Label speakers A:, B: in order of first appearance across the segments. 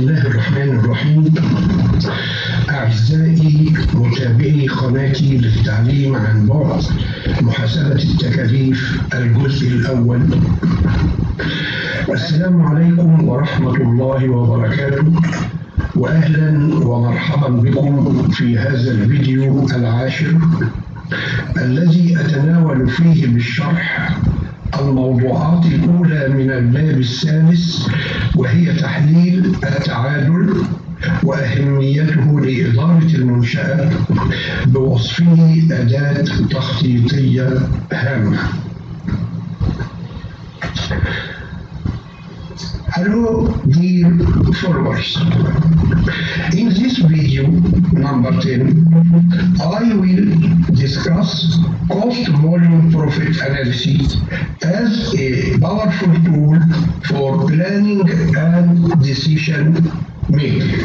A: الله الرحمن الرحيم أعزائي متابعي قناتي للتعليم عن بعد محاسبة التكاليف الجزء الأول السلام عليكم ورحمة الله وبركاته وأهلا ومرحبا بكم في هذا الفيديو العاشر الذي أتناول فيه بالشرح الموضوعات الأولى من الباب السادس وهي تحليل التعادل وأهميته لإدارة المنشأة بوصفه أداة تخطيطية هامة. Hello dear followers. In this video number 10, I will discuss cost volume profit analysis as a powerful tool for planning and decision making.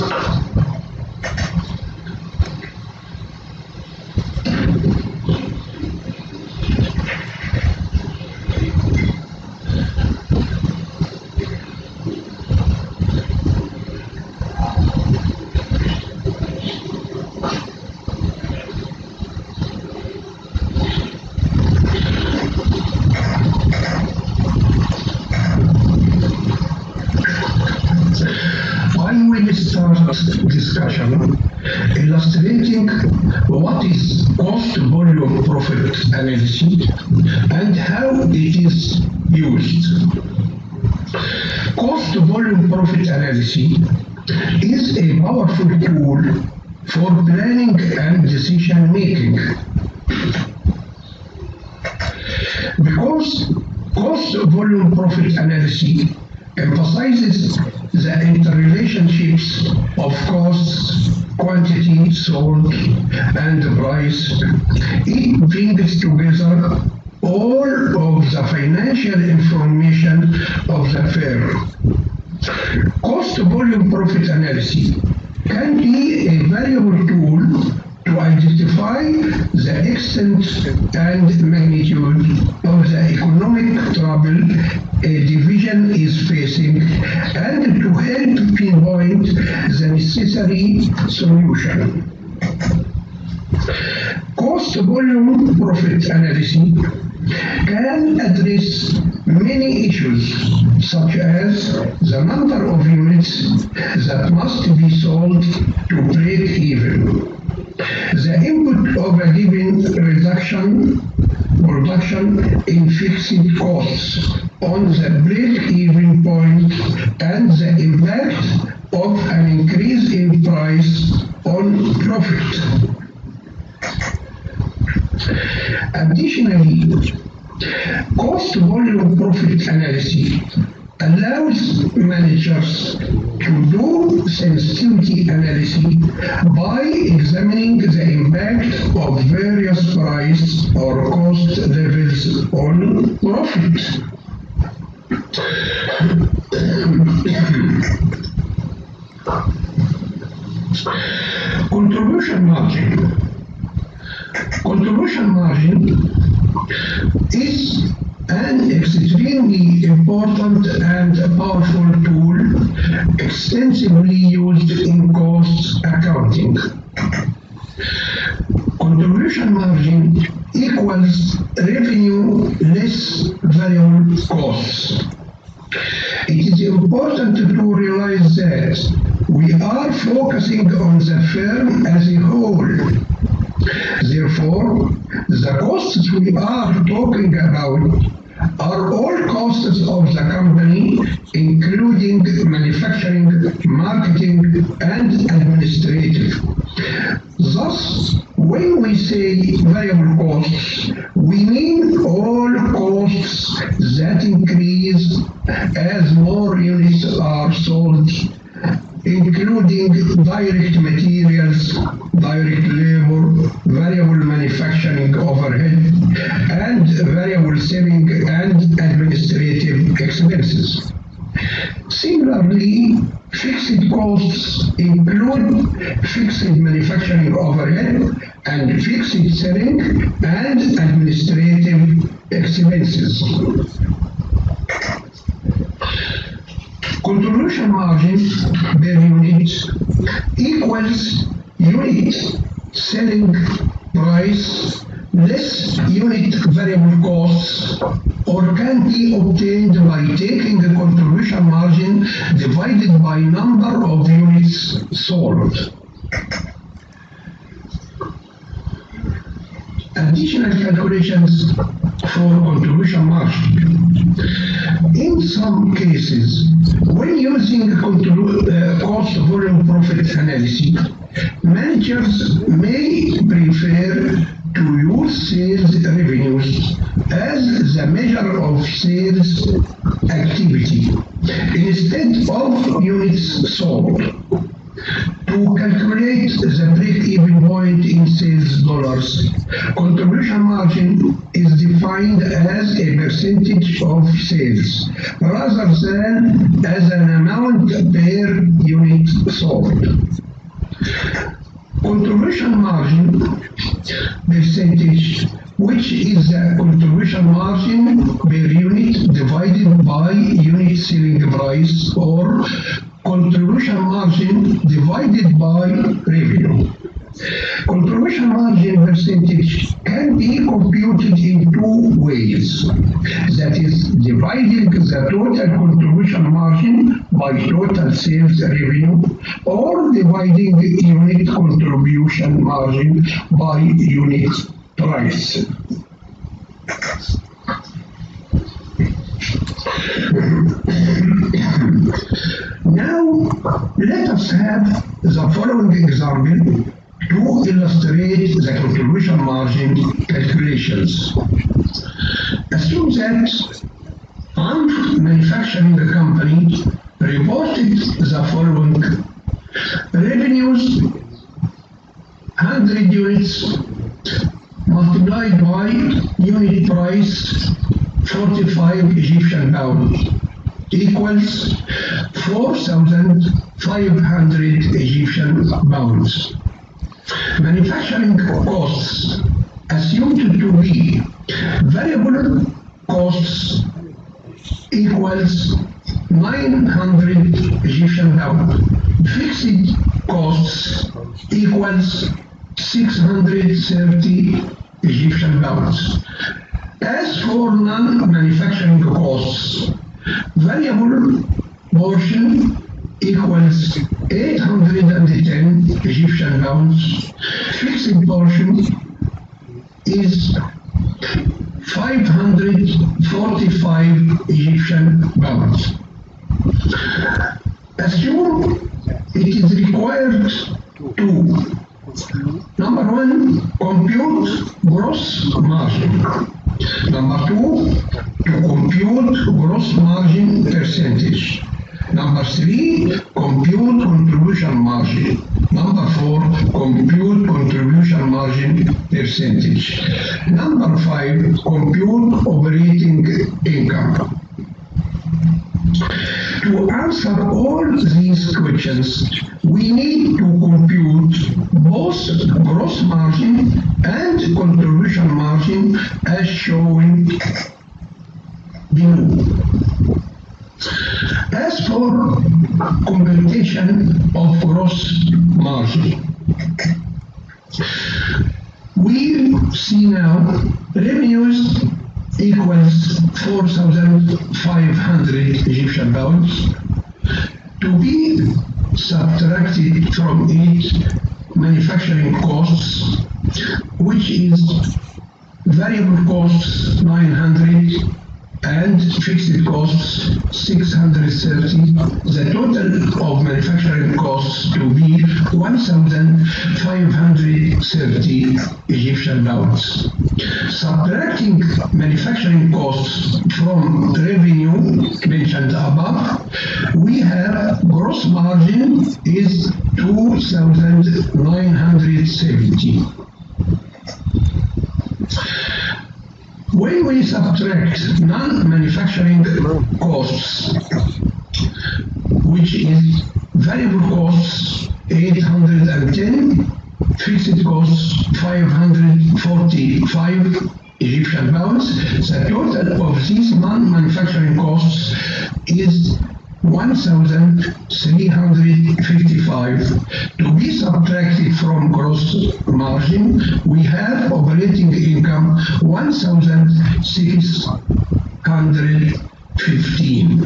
A: I will start discussion illustrating what is cost volume profit analysis and how it is used. Cost volume profit analysis is a powerful tool for planning and decision making because cost volume profit analysis emphasizes the interrelationships of costs, quantity sold, and price. It brings together all of the financial information of the firm. Cost volume profit analysis can be a valuable tool to identify the extent and magnitude of the economic trouble a division is facing and to help pinpoint the necessary solution. Cost volume profit analysis can address many issues such as the number of units that must be sold to break even the input of a given reduction production in fixed costs on the break-even point and the impact of an increase in price on profit. Additionally, cost volume profit analysis allows managers to do sensitivity analysis by examining the impact of various price or cost levels on profit. Contribution margin. Contribution margin is an extremely important and powerful tool extensively used in cost accounting. Contribution margin equals revenue less variable costs. It is important to realize that we are focusing on the firm as a whole Therefore, the costs we are talking about are all costs of the company, including manufacturing, marketing, and administrative. Thus, when we say variable costs, we mean all costs that increase as more units are sold including direct materials, direct labor, variable manufacturing overhead, and variable selling and administrative expenses. Similarly, fixed costs include fixed manufacturing overhead and fixed selling and administrative expenses. Contribution margin per unit equals unit selling price less unit variable costs or can be obtained by taking the contribution margin divided by number of units sold. Additional calculations for contribution margin. In some cases, when using uh, cost volume profit analysis, managers may prefer to use sales revenues as the measure of sales activity instead of units sold. To calculate the break-even point in sales dollars, contribution margin is defined as a percentage of sales rather than as an amount per unit sold. Contribution margin percentage which is the contribution margin per unit divided by unit selling price or contribution margin divided by revenue. Contribution margin percentage can be computed in two ways. That is, dividing the total contribution margin by total sales revenue or dividing unit contribution margin by unit price. Now, let us have the following example to illustrate the contribution margin calculations. Assume that one manufacturing company reported the following revenues 100 units multiplied by unit price 45 Egyptian pound equals 4,500 Egyptian pounds. Manufacturing costs assumed to be variable costs equals 900 Egyptian pound. Fixed costs equals 630 Egyptian pounds. As for non-manufacturing costs, variable portion equals 810 Egyptian pounds. Fixed portion is 545 Egyptian pounds. Assume it is required to number one compute gross margin number two to compute gross margin percentage number three compute contribution margin number four compute contribution margin percentage number five compute operating income to answer all these questions, we need to compute both gross margin and contribution margin as shown below. As for computation of gross margin, we see now revenues equals 4,500 Egyptian pounds to be subtracted from it manufacturing costs, which is variable costs 900 and fixed costs 630. The total of manufacturing costs to be 1,530 Egyptian pounds. Subtracting manufacturing costs from revenue mentioned above, we have gross margin is 2,970. When we subtract non-manufacturing costs, which is variable costs 810, fixed costs 545 Egyptian pounds, the total of these non-manufacturing costs is 1,355. To be subtracted from gross margin, we have operating income 1,615.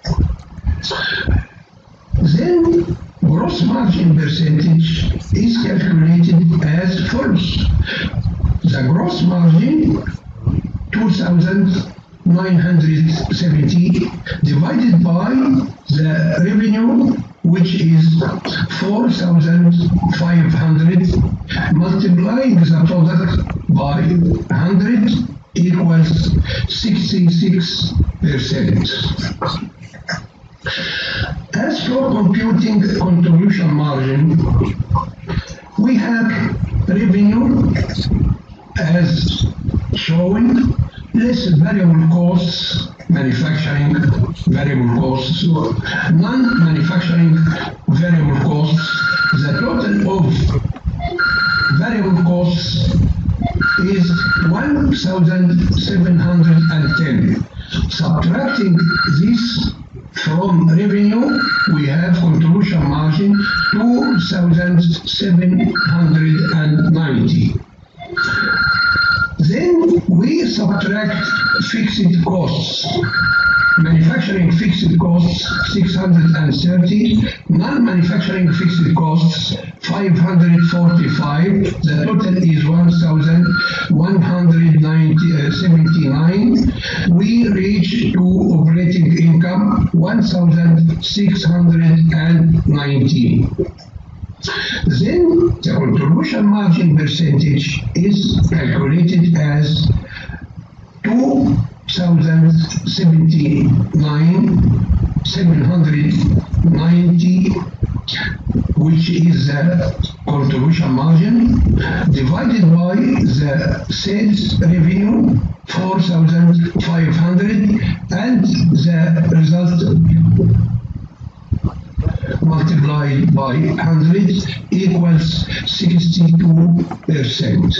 A: Then gross margin percentage is calculated as follows. The gross margin 2,970 divided by the revenue which is 4,500 multiplying the product by 100 equals 66%. As for computing contribution margin, we have revenue as shown, less variable costs, manufacturing variable costs, non-manufacturing variable costs. The total of variable costs is 1,710. Subtracting this from revenue, we have contribution margin 2,790. Then we subtract fixed costs. Manufacturing fixed costs 630, non-manufacturing fixed costs 545. The total is 1,179. We reach to operating income 1,619. Then the contribution margin percentage is calculated as 2,079, 790, which is the contribution margin, divided by the sales revenue 4,500 and the result multiplied by 100 equals 62%.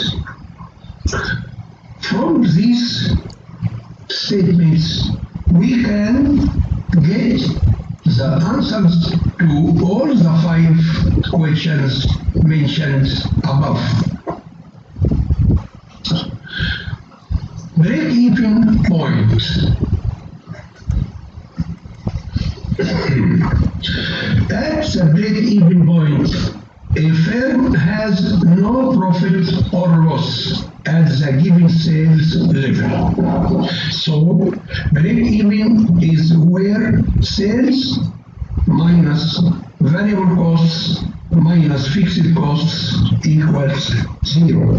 A: From these statements, we can get the answers to all the five questions mentioned above. Break-even point. At the break-even point, a firm has no profit or loss at the given sales level. So, break-even is where sales minus variable costs minus fixed costs equals zero.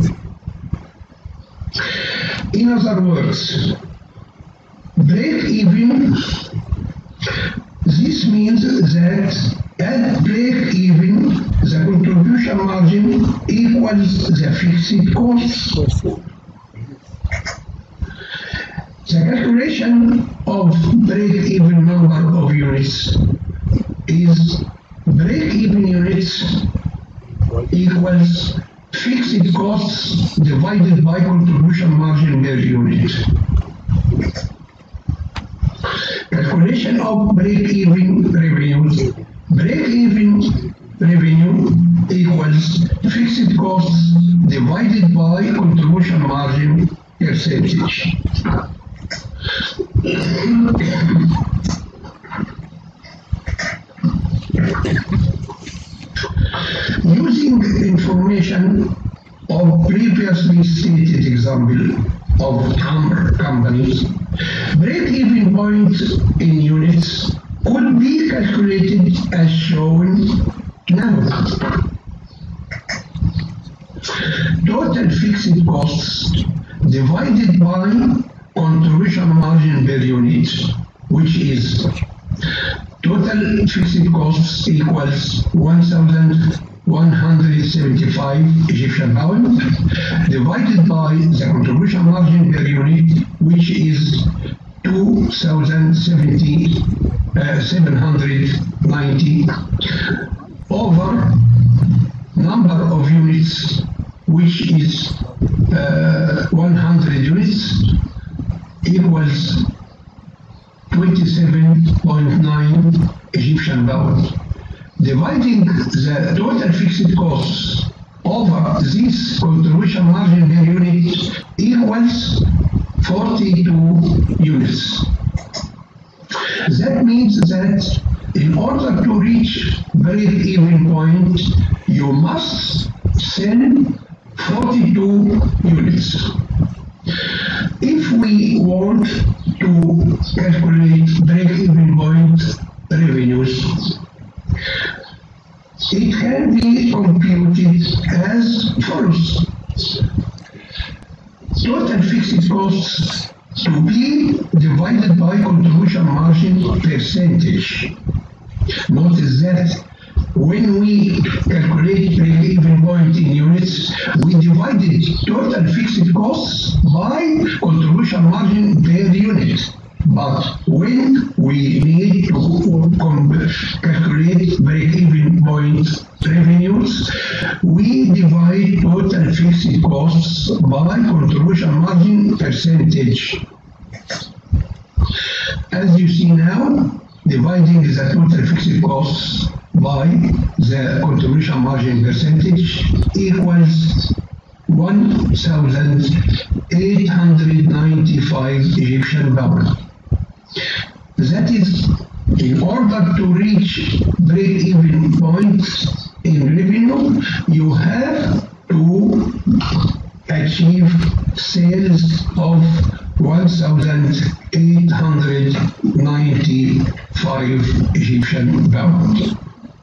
A: In other words, break-even this means that at break-even, the contribution margin equals the fixed costs. The calculation of break-even number of units is break-even units equals fixed costs divided by contribution margin per unit calculation of break-even revenues. Break-even revenue equals fixed costs divided by contribution margin percentage. Using information of previously stated example of Hammer companies, break-even point in units could be calculated as shown now. Total fixed costs divided by contribution margin per unit, which is total fixed costs equals 1,175 Egyptian pound divided by the contribution margin per unit, which is 2,070 uh, 790 over number of units, which is uh, 100 units, equals 27.9 Egyptian pounds. Dividing the total fixed costs over this contribution margin per unit equals 42 units. That means that in order to reach break-even point, you must sell 42 units. If we want to calculate break-even point revenues, it can be computed as follows. Total fixed costs to be divided by contribution margin percentage. Notice that when we calculate break-even point in units, we divided total fixed costs by contribution margin per unit. But when we need to calculate break-even point revenues, we divide total fixed costs by contribution margin percentage. As you see now, dividing the total fixed costs by the contribution margin percentage equals 1,895 Egyptian pounds. That is, in order to reach break-even point in revenue, you have to achieve sales of 1,895 Egyptian pounds.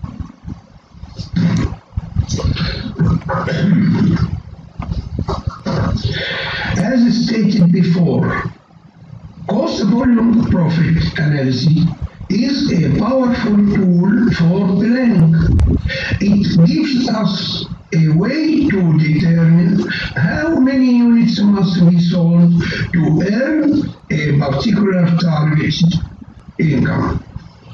A: As stated before, cost volume profit analysis is a powerful tool for planning. It gives us a way to determine how many units must be sold to earn a particular target income.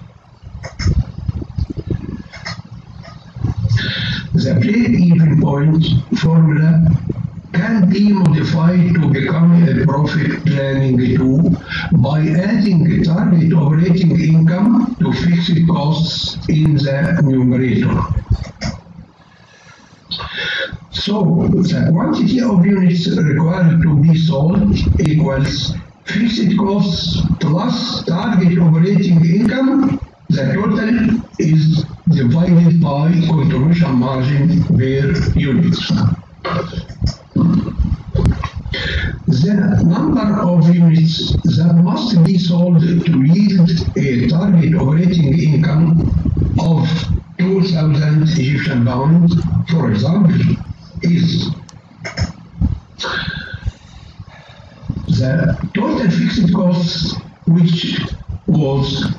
A: The break-even point formula can be modified to become a profit planning tool by adding target operating income to fixed costs in the numerator. So the quantity of units required to be sold equals fixed costs plus target operating income. The total is divided by contribution margin per unit. The number of units that must be sold to yield a target operating income of 2,000 Egyptian pounds, for example, is the total fixed costs, which was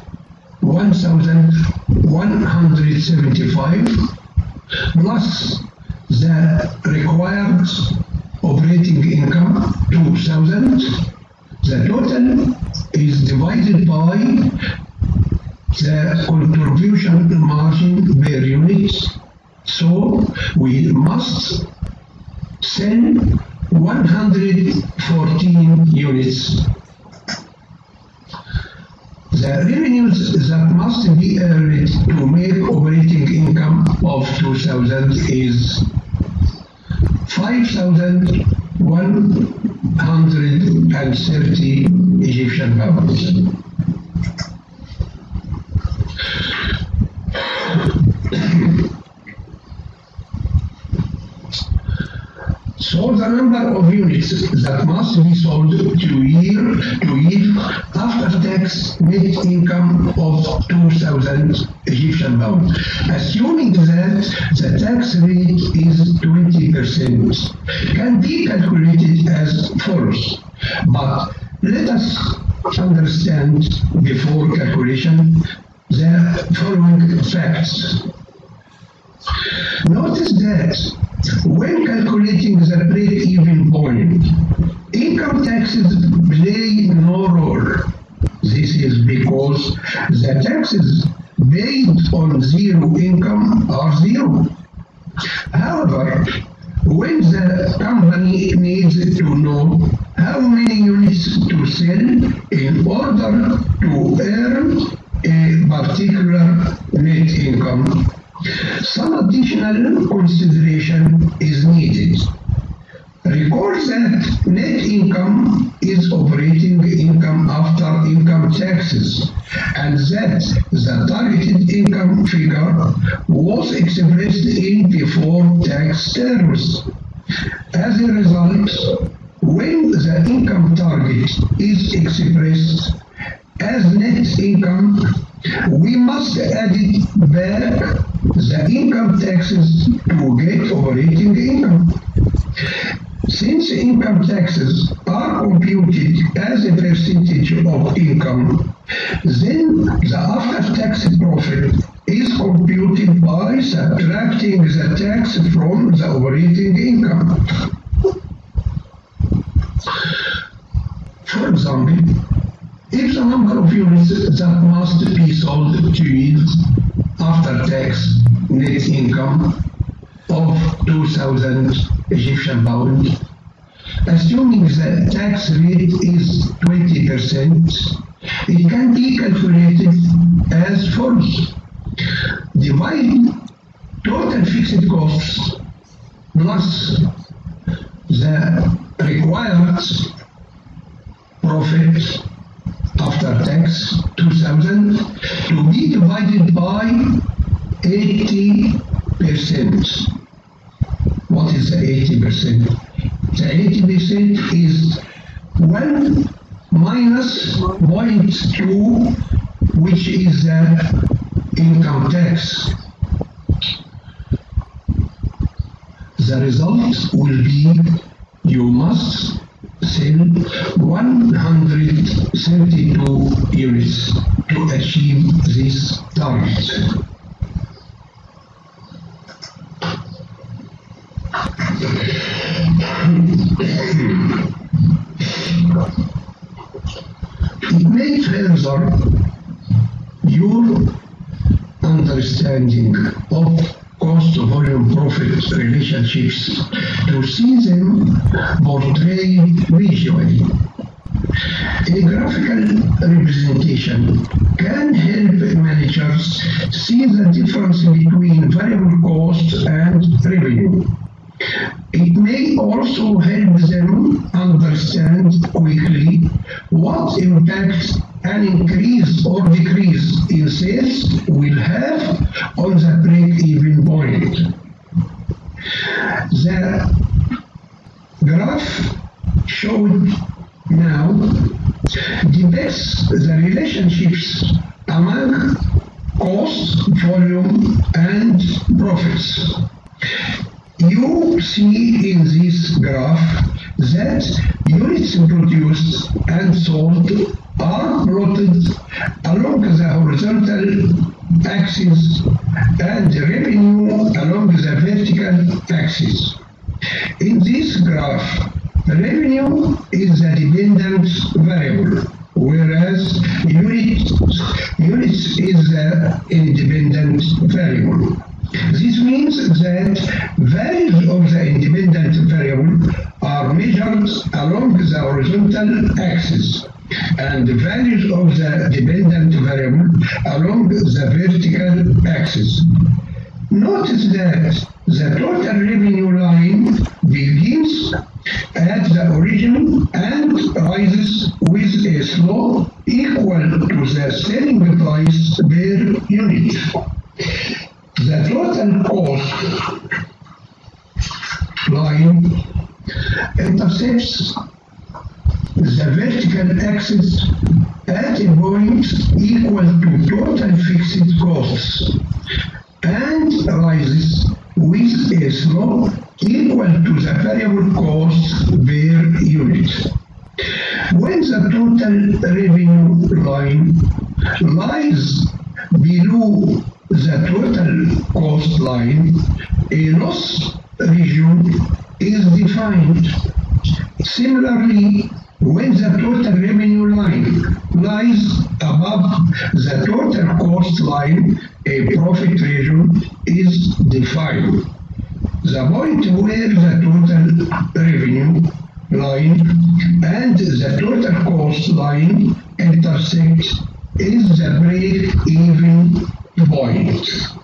A: 1,175 plus the required operating income 2,000. The total is divided by the contribution margin per unit. So we must sell 114 units. The revenues that must be earned to make operating income of 2,000 is 5,130 Egyptian pounds. So the number of units that must be sold to year to yield after tax net income of 2,000 Egyptian pounds, assuming that the tax rate is 20%, can be calculated as follows. But let us understand before calculation the following facts. Notice that when calculating the break-even point, income taxes play no role. This is because the taxes based on zero income are zero. However, when the company needs to know how many units to sell in order to earn a particular net income, some additional consideration is needed. Recall that net income is operating income after income taxes and that the targeted income figure was expressed in before tax terms. As a result, when the income target is expressed as net income, we must add it back the income taxes to get operating income. Since income taxes are computed as a percentage of income, then the after-tax profit is computed by subtracting the tax from the operating income. For example, if the number of units that must be sold to yield after-tax net income of 2,000 Egyptian pound, assuming the tax rate is 20%, it can be calculated as follows. Divide total fixed costs plus the required profit after tax 2000 to be divided by 80%. What is the 80%? The 80% is 1 minus 0.2 which is the income tax. The result will be you must sell 132 units to achieve this target. It may further your understanding of cost volume profit relationships to see them portrayed visually. A graphical representation can help managers see the difference between variable cost and revenue. It may also help them understand quickly what impact an increase or decrease in sales will have on the break-even point. The graph showed now depicts the relationships among cost, volume, and profits. You see in this graph that units produced and sold are plotted along the horizontal axis and revenue along the vertical axis. In this graph, revenue is a dependent variable, whereas units, units is an independent variable. This means that values of the independent variable are measured along the horizontal axis and the values of the dependent variable along the vertical axis. Notice that the total revenue line begins at the origin and rises with a slope equal to the selling price per unit. The total cost line intercepts the vertical axis at a point equal to total fixed costs and rises with a slope equal to the variable cost per unit. When the total revenue line lies below the total cost line, a loss region is defined. Similarly, when the total revenue line lies above the total cost line, a profit region is defined. The point where the total revenue line and the total cost line intersect is the break-even point.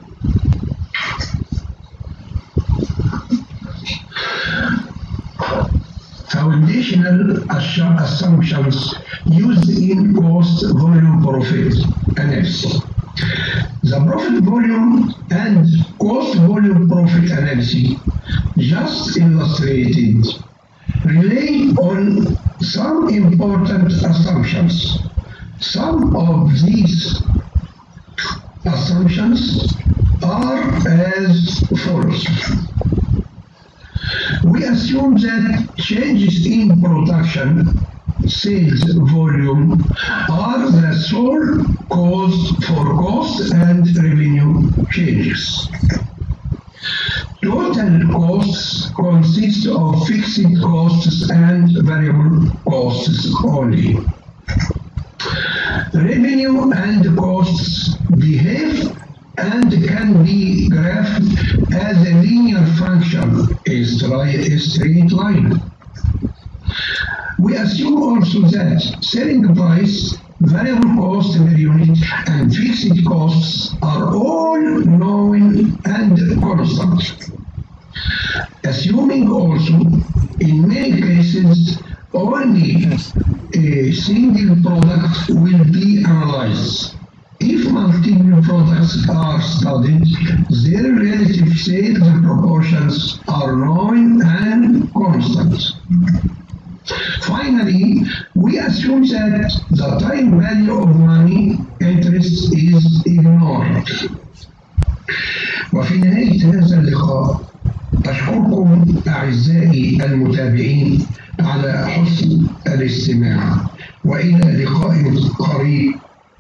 A: Foundational assu- assumptions used in cost volume profit analysis. The profit volume and cost volume profit analysis just illustrated rely on some important assumptions. Some of these assumptions are as follows. We assume that changes in production sales volume are the sole cause for cost and revenue changes. Total costs consist of fixed costs and variable costs only. Revenue and costs behave and can be graphed as a linear function, a stri- a straight line. We assume also that selling price, variable cost per unit, and fixed costs are all known and constant. Assuming also, in many cases, only a single product will be analyzed. If multiple products are studied, their relative sales proportions are known and constant. Finally, we assume that the time value of money interest is ignored. وفي نهاية هذا اللقاء أشكركم أعزائي المتابعين على حسن الاستماع وإلى لقاء قريب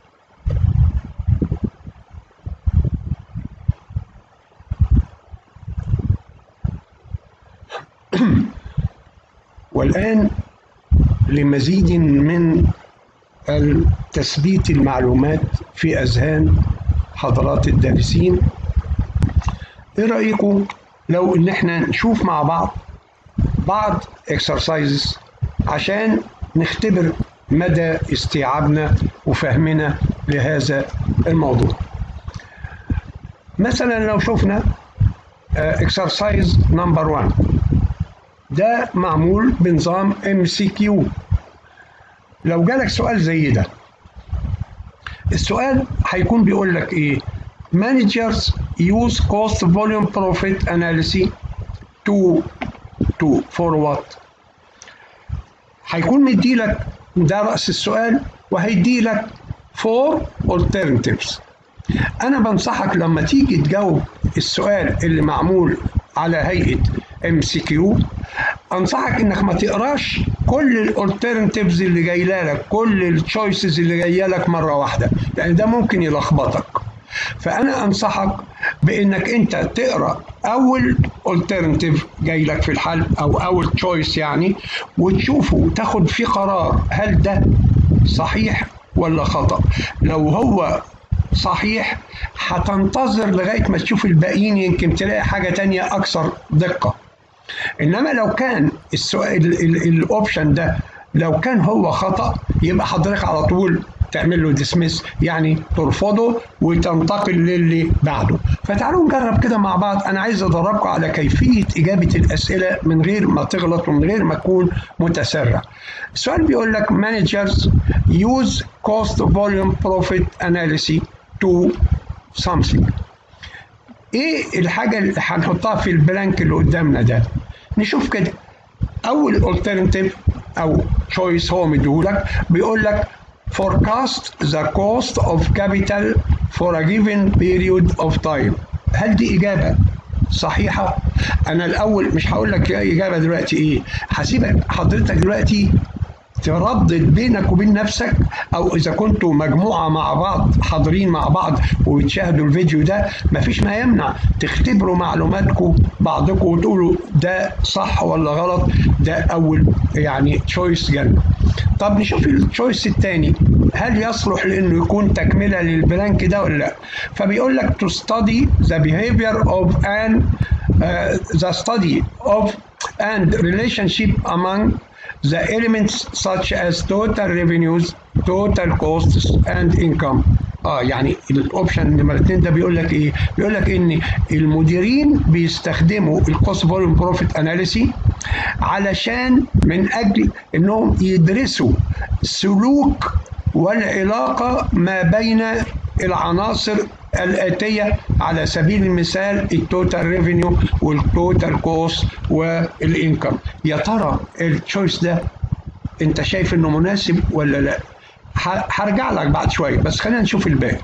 B: والآن لمزيد من تثبيت المعلومات في أذهان حضرات الدارسين إيه رأيكم لو إن إحنا نشوف مع بعض بعض exercises عشان نختبر مدى استيعابنا وفهمنا لهذا الموضوع مثلا لو شفنا exercise number one ده معمول بنظام ام سي كيو لو جالك سؤال زي ده السؤال هيكون بيقول لك ايه managers use cost volume profit analysis to to for what هيكون مديلك ده رأس السؤال وهيديلك four alternatives انا بنصحك لما تيجي تجاوب السؤال اللي معمول على هيئه ام سي كيو انصحك انك ما تقراش كل الالترناتيفز اللي جايه لك كل التشويسز اللي جايه لك مره واحده لان ده ممكن يلخبطك فانا انصحك بانك انت تقرا اول الترناتيف جاي لك في الحل او اول تشويس يعني وتشوفه وتاخد فيه قرار هل ده صحيح ولا خطا لو هو صحيح هتنتظر لغايه ما تشوف الباقيين يمكن تلاقي حاجه تانية اكثر دقه انما لو كان السؤال الاوبشن ده لو كان هو خطا يبقى حضرتك على طول تعمل له ديسمس يعني ترفضه وتنتقل للي بعده فتعالوا نجرب كده مع بعض انا عايز ادربكم على كيفيه اجابه الاسئله من غير ما تغلط ومن غير ما تكون متسرع السؤال بيقول لك managers use cost volume profit analysis to something ايه الحاجه اللي هنحطها في البلانك اللي قدامنا ده نشوف كده اول alternative او choice هو مديهولك بيقول لك forecast the cost of capital for a given period of time هل دي اجابه صحيحه انا الاول مش هقول لك اجابه دلوقتي ايه هسيبك حضرتك دلوقتي تردد بينك وبين نفسك او اذا كنتوا مجموعه مع بعض حاضرين مع بعض وبتشاهدوا الفيديو ده مفيش ما يمنع تختبروا معلوماتكم بعضكم وتقولوا ده صح ولا غلط ده اول يعني تشويس جنب طب نشوف التشويس الثاني هل يصلح لانه يكون تكمله للبلانك ده ولا لا فبيقول لك to study the behavior of an uh, the study of and relationship among the elements such as total revenues total costs and income اه يعني الاوبشن نمرة اتنين ده بيقول لك ايه؟ بيقول لك ان المديرين بيستخدموا الكوست فوليوم بروفيت اناليسي علشان من اجل انهم يدرسوا سلوك والعلاقه ما بين العناصر الآتية على سبيل المثال التوتال ريفينيو والتوتال كوست والإنكم يا ترى التشويس ده أنت شايف إنه مناسب ولا لا؟ هرجع لك بعد شوية بس خلينا نشوف الباقي.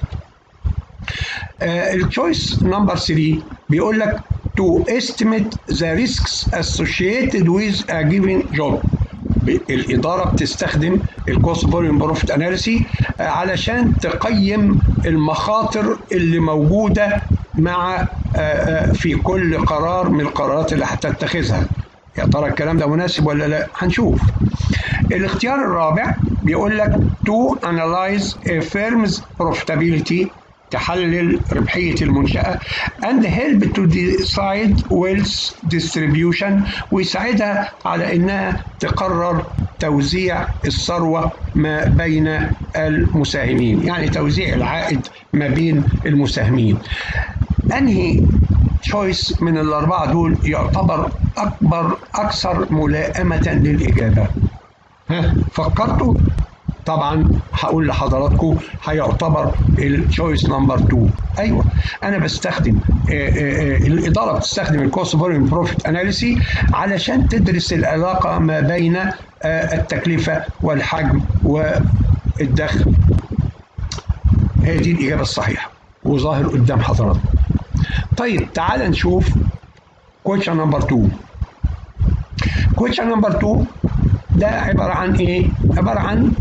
B: التشويس نمبر 3 بيقول لك to estimate the risks associated with a given job الإدارة بتستخدم الكوست فوليوم بروفيت اناليسي علشان تقيم المخاطر اللي موجودة مع في كل قرار من القرارات اللي هتتخذها يا ترى الكلام ده مناسب ولا لا هنشوف الاختيار الرابع بيقول لك to analyze a firm's profitability تحلل ربحية المنشأة and help to decide wealth distribution ويساعدها على إنها تقرر توزيع الثروة ما بين المساهمين يعني توزيع العائد ما بين المساهمين أنهي تشويس من الأربعة دول يعتبر أكبر أكثر ملائمة للإجابة ها فكرتوا طبعا هقول لحضراتكم هيعتبر التشويس نمبر 2 ايوه انا بستخدم آآ آآ الاداره بتستخدم الكوست فوليوم بروفيت اناليسي علشان تدرس العلاقه ما بين التكلفه والحجم والدخل هي دي الاجابه الصحيحه وظاهر قدام حضراتكم طيب تعال نشوف كويشن نمبر 2 كويشن نمبر 2 ده عباره عن ايه عباره عن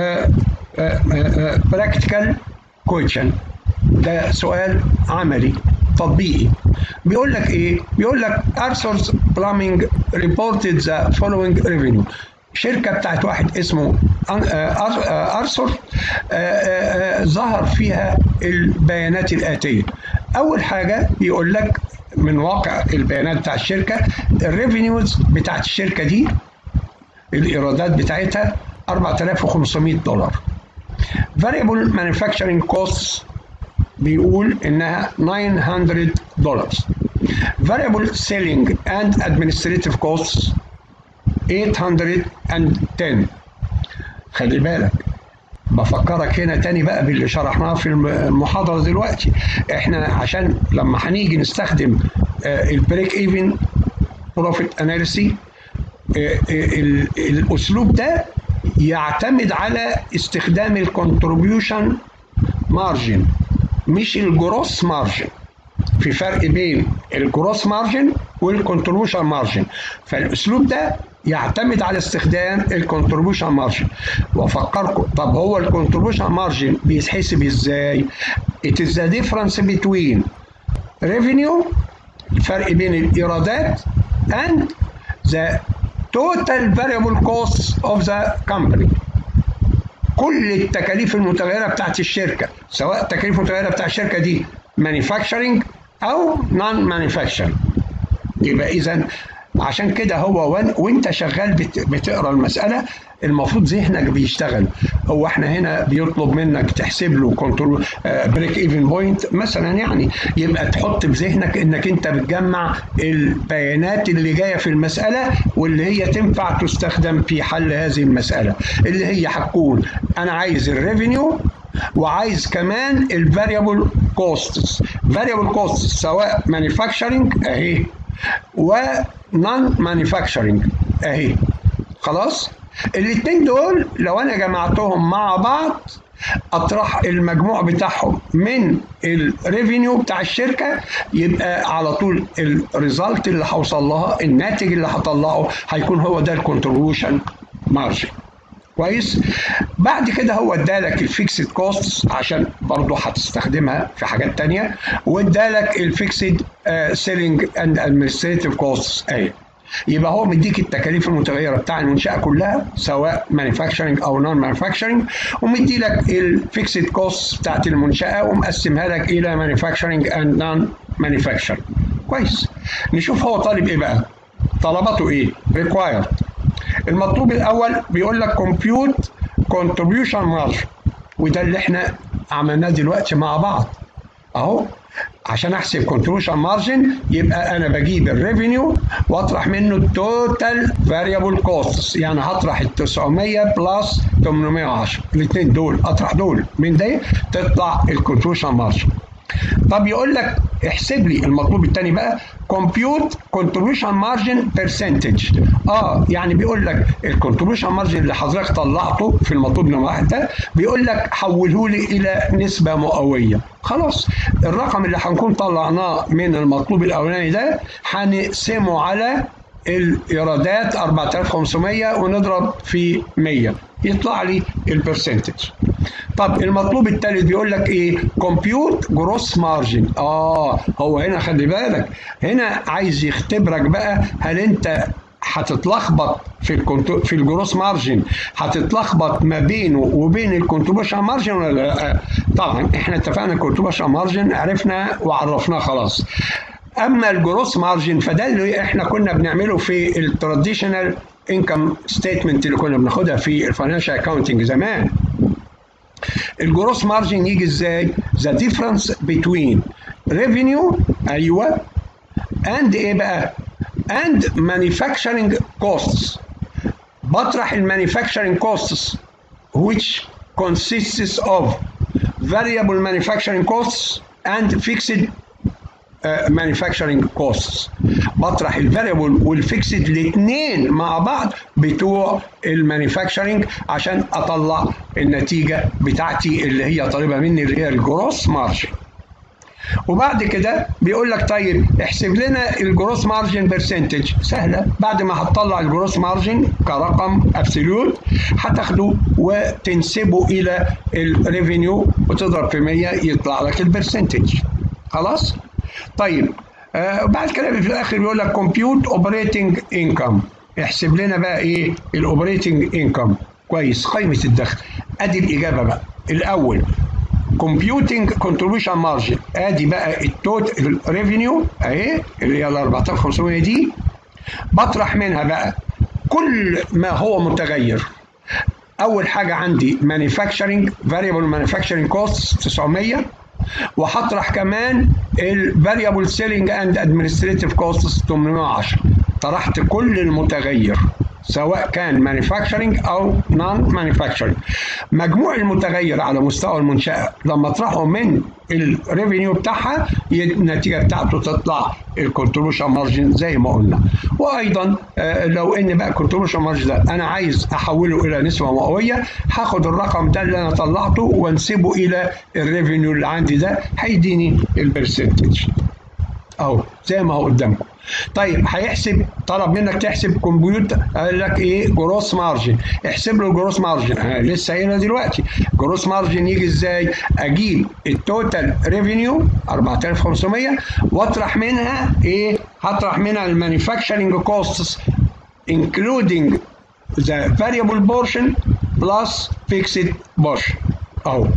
B: براكتيكال كويشن ده سؤال عملي تطبيقي بيقول لك ايه بيقول لك ارثرز بلامينج ريبورتد ذا فولوينج ريفينيو شركه بتاعت واحد اسمه ارثر ظهر فيها البيانات الاتيه اول حاجه بيقول لك من واقع البيانات بتاع الشركه الريفينيوز بتاعت الشركه دي الايرادات بتاعتها 4500 دولار variable manufacturing costs بيقول انها 900 دولار variable selling and administrative costs 810 خلي بالك بفكرك هنا تاني بقى باللي شرحناه في المحاضرة دلوقتي احنا عشان لما هنيجي نستخدم البريك ايفن بروفيت اناليسي الاسلوب ده يعتمد على استخدام الكونتريبيوشن مارجن مش الجروس مارجن في فرق بين الجروس مارجن والكونتريبيوشن مارجن فالاسلوب ده يعتمد على استخدام الكونتريبيوشن مارجن وافكركم طب هو الكونتريبيوشن مارجن بيتحسب ازاي it is the difference between revenue الفرق بين الايرادات and the total variable costs of the company كل التكاليف المتغيرة بتاعت الشركة سواء التكاليف المتغيرة بتاعت الشركة دي manufacturing أو non manufacturing يبقى إذا عشان كده هو وانت شغال بتقرا المساله المفروض ذهنك بيشتغل هو احنا هنا بيطلب منك تحسب له كنترول بريك ايفن بوينت مثلا يعني يبقى تحط في ذهنك انك انت بتجمع البيانات اللي جايه في المساله واللي هي تنفع تستخدم في حل هذه المساله اللي هي هتكون انا عايز الريفينيو وعايز كمان الفاريبل كوستس فاريبل كوستس سواء مانيفاكتشرنج اهي ونون مانيفاكتشرنج اهي خلاص الاثنين دول لو انا جمعتهم مع بعض اطرح المجموع بتاعهم من الريفينيو بتاع الشركه يبقى على طول الريزلت اللي هوصل لها الناتج اللي هطلعه هيكون هو ده الكونتريبيوشن مارجن كويس بعد كده هو ادالك الفيكسد كوست عشان برضه هتستخدمها في حاجات تانية وادالك الفيكسد سيلينج اند ادمنستريتيف كوست اهي يبقى هو مديك التكاليف المتغيره بتاع المنشاه كلها سواء مانيفاكتشرنج او نون مانيفاكتشرنج ومدي لك الفيكسد كوست بتاعت المنشاه ومقسمها لك الى مانيفاكتشرنج اند نون مانيفاكتشرنج كويس نشوف هو طالب ايه بقى طلباته ايه ريكوايرد المطلوب الاول بيقول لك كومبيوت كونتريبيوشن مارجن وده اللي احنا عملناه دلوقتي مع بعض اهو عشان احسب كونتريبيوشن مارجن يبقى انا بجيب الريفينيو واطرح منه التوتال فاريبل كوستس يعني هطرح ال 900 بلس 810 الاثنين دول اطرح دول من ده تطلع الكونتريبيوشن مارجن طب يقول لك احسب لي المطلوب الثاني بقى كومبيوت كونتريبيوشن مارجن برسنتج اه يعني بيقول لك الكونتريبيوشن مارجن اللي حضرتك طلعته في المطلوب نمره واحد ده بيقول لك حوله لي الى نسبه مئويه خلاص الرقم اللي هنكون طلعناه من المطلوب الاولاني ده هنقسمه على الايرادات 4500 ونضرب في 100 يطلع لي البرسنتج طب المطلوب الثالث بيقول لك ايه كومبيوت جروس مارجن اه هو هنا خلي بالك هنا عايز يختبرك بقى هل انت هتتلخبط في الكونتو في الجروس مارجن هتتلخبط ما بينه وبين الكونتريبيوشن مارجن ولا لا؟ طبعا احنا اتفقنا الكونتريبيوشن مارجن عرفنا وعرفناه خلاص اما الجروس مارجن فده اللي احنا كنا بنعمله في التراديشنال انكم ستيتمنت اللي كنا بناخدها في الفاينانشال اكاونتنج زمان الجروس مارجن يجي ازاي ذا ديفرنس بين ريفينيو ايوه اند ايه بقى and manufacturing costs بطرح المانيفاكتشرنج costs which consists of variable manufacturing costs and fixed uh, manufacturing costs بطرح الفاريبل والفيكسد الاثنين مع بعض بتوع المانيفاكتشرنج عشان اطلع النتيجه بتاعتي اللي هي طالبه مني اللي هي الجروس مارجن وبعد كده بيقول لك طيب احسب لنا الجروس مارجن برسنتج سهله بعد ما هتطلع الجروس مارجن كرقم ابسوليوت هتاخده وتنسبه الى الريفينيو وتضرب في 100 يطلع لك البرسنتج خلاص طيب آه بعد كده في الاخر بيقول لك كومبيوت اوبريتنج انكم احسب لنا بقى ايه الاوبريتنج انكم كويس قيمه الدخل ادي الاجابه بقى الاول كومبيوتنج كونتريبيوشن مارجن ادي بقى التوت الريفينيو اهي اللي هي ال 4500 دي بطرح منها بقى كل ما هو متغير اول حاجه عندي مانيفاكتشرنج فاريبل مانيفاكتشرنج كوست 900 وهطرح كمان الفاريبل سيلينج اند ادمنستريتيف كوستس 810 طرحت كل المتغير سواء كان مانيفاكتشرنج او نون مانيفاكتشرنج مجموع المتغير على مستوى المنشاه لما اطرحه من الريفينيو بتاعها النتيجه بتاعته تطلع الكونتريبيوشن مارجن زي ما قلنا وايضا لو ان بقى الكونتريبيوشن مارجن ده انا عايز احوله الى نسبه مئويه هاخد الرقم ده اللي انا طلعته وانسبه الى الريفينيو اللي عندي ده هيديني البرسنتج اهو زي ما هو قدامكم طيب هيحسب طلب منك تحسب كمبيوتر قال لك ايه جروس مارجن احسب له الجروس مارجن انا لسه قايلها دلوقتي جروس مارجن يجي ازاي اجيب التوتال ريفينيو 4500 واطرح منها ايه هطرح منها المانيفاكتشرنج كوستس including the variable portion plus fixed portion اهو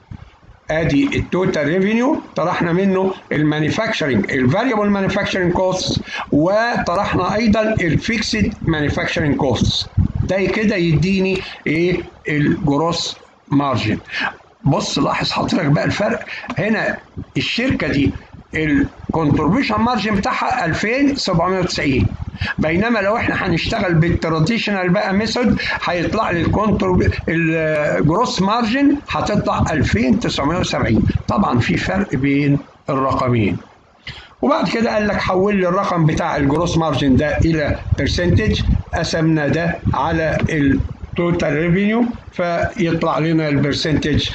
B: ادي التوتال ريفينيو طرحنا منه المانيفاكتشرنج الفاريبل مانيفاكتشرنج كوست وطرحنا ايضا الفيكسد مانيفاكتشرنج كوست ده كده يديني ايه الجروس مارجن بص لاحظ حضرتك بقى الفرق هنا الشركه دي الكونتريبيوشن مارجن بتاعها 2790 بينما لو احنا هنشتغل بالتراديشنال بقى ميثود هيطلع لي الكونتر الجروس مارجن هتطلع 2970 طبعا في فرق بين الرقمين وبعد كده قال لك حول لي الرقم بتاع الجروس مارجن ده الى برسنتج قسمنا ده على التوتال ريفينيو فيطلع لنا البرسنتج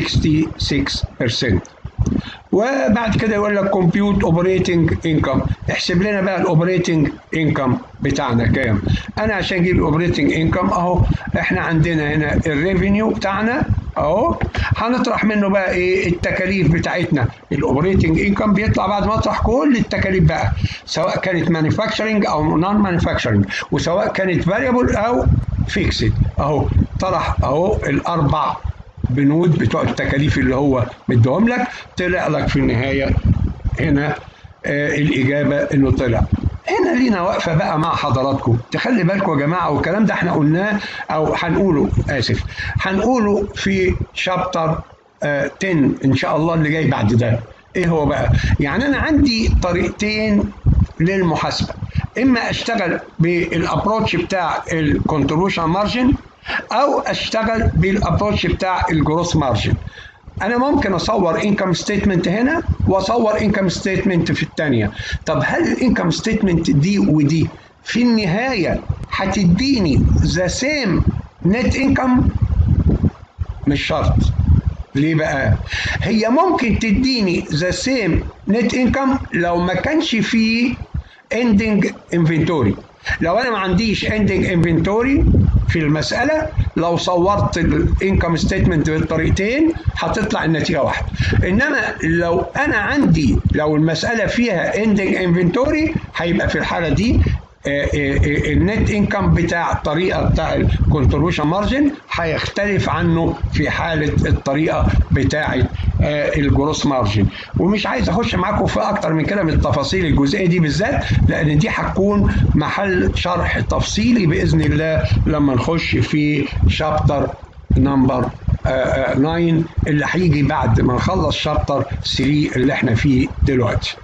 B: 66% وبعد كده يقول لك كومبيوت اوبريتنج انكم احسب لنا بقى الاوبريتنج انكم بتاعنا كام انا عشان اجيب الاوبريتنج انكم اهو احنا عندنا هنا الريفينيو بتاعنا اهو هنطرح منه بقى ايه التكاليف بتاعتنا الاوبريتنج انكم بيطلع بعد ما اطرح كل التكاليف بقى سواء كانت مانيفاكتشرنج او نون مانيفاكتشرنج وسواء كانت فاريبل او فيكسد اهو طرح اهو الاربع بنود بتوع التكاليف اللي هو مديهم لك طلع لك في النهايه هنا آه الاجابه انه طلع هنا لينا وقفه بقى مع حضراتكم تخلي بالكم يا جماعه والكلام ده احنا قلناه او هنقوله اسف هنقوله في شابتر 10 ان شاء الله اللي جاي بعد ده ايه هو بقى يعني انا عندي طريقتين للمحاسبه اما اشتغل بالابروتش بتاع الكونتريبيوشن مارجن او اشتغل بالابروتش بتاع الجروس مارجن انا ممكن اصور انكم ستيتمنت هنا واصور انكم ستيتمنت في الثانيه طب هل الانكم ستيتمنت دي ودي في النهايه هتديني ذا سيم نت انكم مش شرط ليه بقى هي ممكن تديني ذا سيم نت انكم لو ما كانش فيه اندنج انفنتوري لو انا ما عنديش اندنج انفنتوري في المساله لو صورت الانكم ستيتمنت بالطريقتين هتطلع النتيجه واحده انما لو انا عندي لو المساله فيها اندنج انفنتوري هيبقى في الحاله دي النت انكم بتاع الطريقه بتاع الكونتريبيوشن مارجن هيختلف عنه في حاله الطريقه بتاعه الجروس مارجن ومش عايز اخش معاكم في اكتر من كده من التفاصيل الجزئيه دي بالذات لان دي هتكون محل شرح تفصيلي باذن الله لما نخش في شابتر نمبر 9 اللي هيجي بعد ما نخلص شابتر 3 اللي احنا فيه دلوقتي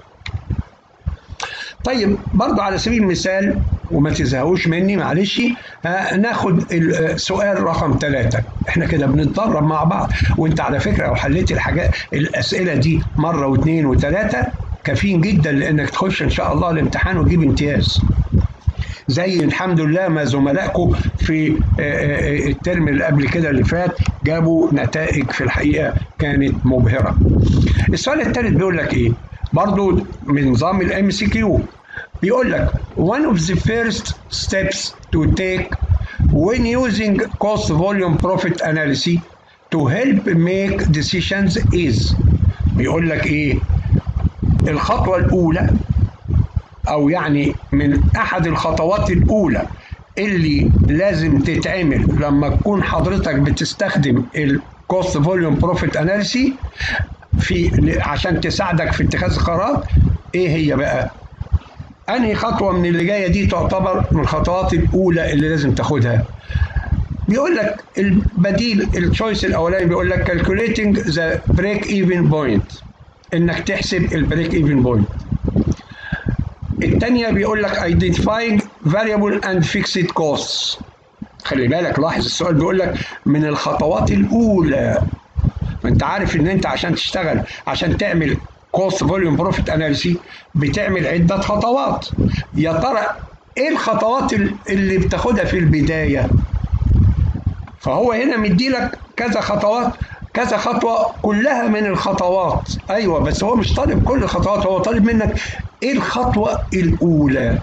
B: طيب برضو على سبيل المثال وما تزهقوش مني معلش ناخد السؤال رقم ثلاثة احنا كده بنتدرب مع بعض وانت على فكرة لو حليت الحاجات الأسئلة دي مرة واثنين وثلاثة كافيين جدا لانك تخش ان شاء الله الامتحان وتجيب امتياز زي الحمد لله ما زملائكم في الترم اللي قبل كده اللي فات جابوا نتائج في الحقيقة كانت مبهرة السؤال الثالث بيقول لك ايه برضو من نظام الام سي كيو بيقول لك one of the first steps to take when using cost volume profit analysis to help make decisions is بيقول لك ايه الخطوة الأولى أو يعني من أحد الخطوات الأولى اللي لازم تتعمل لما تكون حضرتك بتستخدم الكوست فوليوم بروفيت اناليسي في عشان تساعدك في اتخاذ القرارات ايه هي بقى انهي خطوه من اللي جايه دي تعتبر من الخطوات الاولى اللي لازم تاخدها بيقول لك البديل التشويس الاولاني بيقول لك calculating the break even point انك تحسب البريك ايفن بوينت الثانيه بيقول لك identifying variable and fixed costs خلي بالك لاحظ السؤال بيقول لك من الخطوات الاولى ما انت عارف ان انت عشان تشتغل عشان تعمل كوست فوليوم بروفيت اناليسي بتعمل عده خطوات يا ترى ايه الخطوات اللي بتاخدها في البدايه فهو هنا مديلك كذا خطوات كذا خطوه كلها من الخطوات ايوه بس هو مش طالب كل الخطوات هو طالب منك ايه الخطوه الاولى